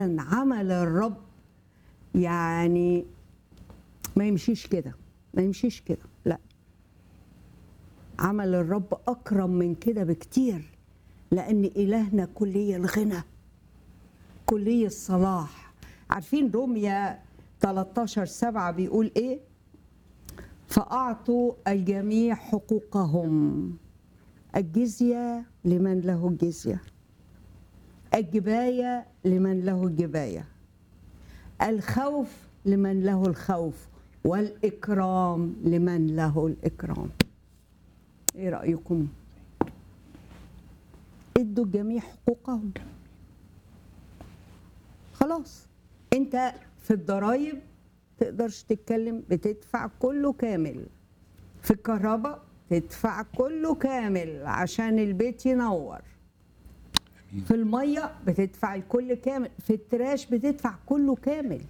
عمل الرب يعني ما يمشيش كده ما يمشيش كده لا عمل الرب اكرم من كده بكتير لان الهنا كلي الغنى كلي الصلاح عارفين روميا 13 7 بيقول ايه فاعطوا الجميع حقوقهم الجزيه لمن له الجزيه الجبايه لمن له الجبايه الخوف لمن له الخوف والاكرام لمن له الاكرام ايه رايكم ادوا الجميع حقوقهم خلاص انت في الضرايب تقدرش تتكلم بتدفع كله كامل في الكهرباء تدفع كله كامل عشان البيت ينور في الميه بتدفع الكل كامل في التراش بتدفع كله كامل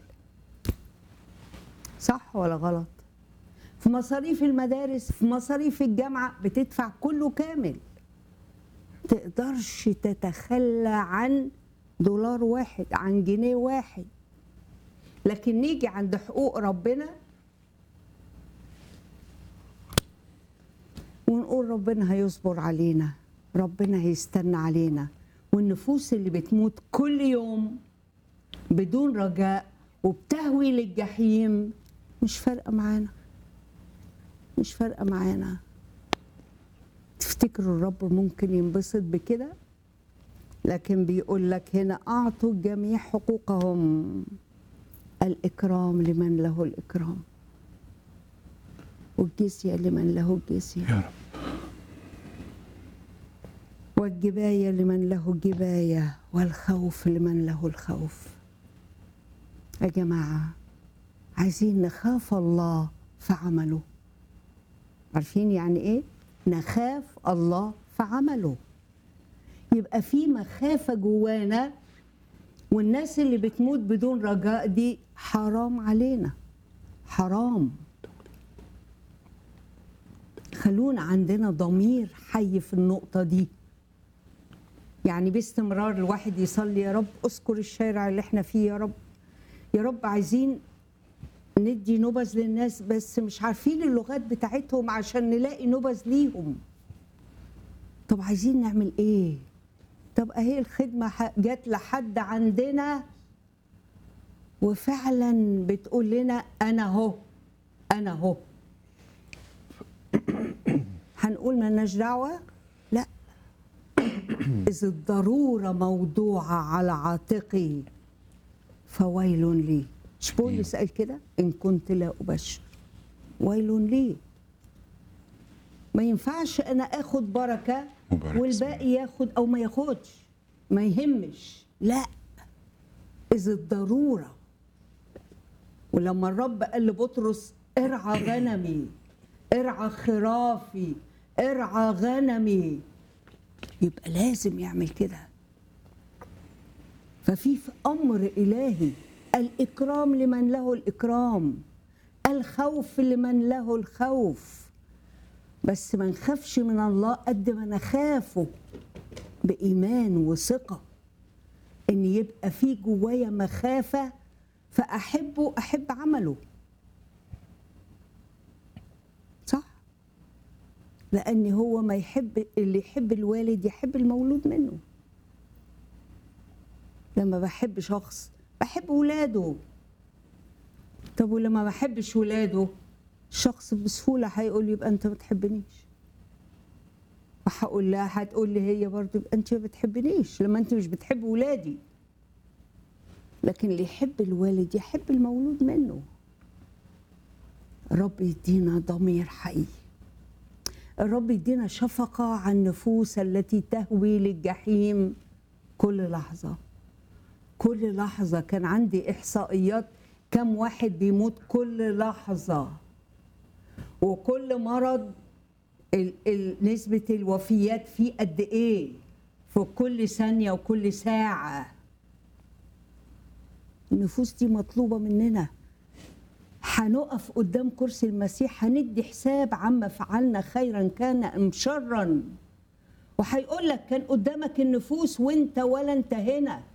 صح ولا غلط في مصاريف المدارس في مصاريف الجامعه بتدفع كله كامل تقدرش تتخلى عن دولار واحد عن جنيه واحد لكن نيجي عند حقوق ربنا ونقول ربنا هيصبر علينا ربنا هيستنى علينا والنفوس اللي بتموت كل يوم بدون رجاء وبتهوي للجحيم مش فارقه معانا مش فارقه معانا تفتكروا الرب ممكن ينبسط بكده لكن بيقول لك هنا اعطوا الجميع حقوقهم الاكرام لمن له الاكرام والجزيه لمن له الجزيه يا رب والجباية لمن له الجباية والخوف لمن له الخوف يا جماعة عايزين نخاف الله في عمله عارفين يعني ايه نخاف الله في عمله يبقى في مخافة جوانا والناس اللي بتموت بدون رجاء دي حرام علينا حرام خلونا عندنا ضمير حي في النقطة دي يعني باستمرار الواحد يصلي يا رب اذكر الشارع اللي احنا فيه يا رب يا رب عايزين ندي نبذ للناس بس مش عارفين اللغات بتاعتهم عشان نلاقي نبذ ليهم طب عايزين نعمل ايه طب اهي الخدمة ح- جت لحد عندنا وفعلا بتقول لنا انا اهو انا اهو هنقول مالناش دعوة لا إذ الضرورة موضوعة على عاتقي فويل لي مش بولس قال كده إن كنت لا أبشر ويل لي ما ينفعش أنا آخد بركة مبارك والباقي ياخد أو ما ياخدش ما يهمش لا إذ الضرورة ولما الرب قال لبطرس ارعى غنمي ارعى خرافي ارعى غنمي يبقى لازم يعمل كده ففي في امر الهي الاكرام لمن له الاكرام الخوف لمن له الخوف بس ما نخافش من الله قد ما نخافه بايمان وثقه ان يبقى في جوايا مخافه فاحبه احب عمله صح لان هو ما يحب اللي يحب الوالد يحب المولود منه لما بحب شخص بحب ولاده طب ولما ما بحبش ولاده الشخص بسهوله هيقول يبقى انت ما بتحبنيش وهقول لها هتقول لي هي برضه يبقى انت ما بتحبنيش لما انت مش بتحب ولادي لكن اللي يحب الوالد يحب المولود منه الرب يدينا ضمير حقيقي الرب يدينا شفقة على النفوس التي تهوي للجحيم كل لحظة كل لحظة كان عندي إحصائيات كم واحد بيموت كل لحظة وكل مرض ال- ال- نسبة الوفيات فيه قد إيه في كل ثانية وكل ساعة النفوس دي مطلوبة مننا هنقف قدام كرسي المسيح هندي حساب عما فعلنا خيرا كان ام شرا وهيقول لك كان قدامك النفوس وانت ولا انت هنا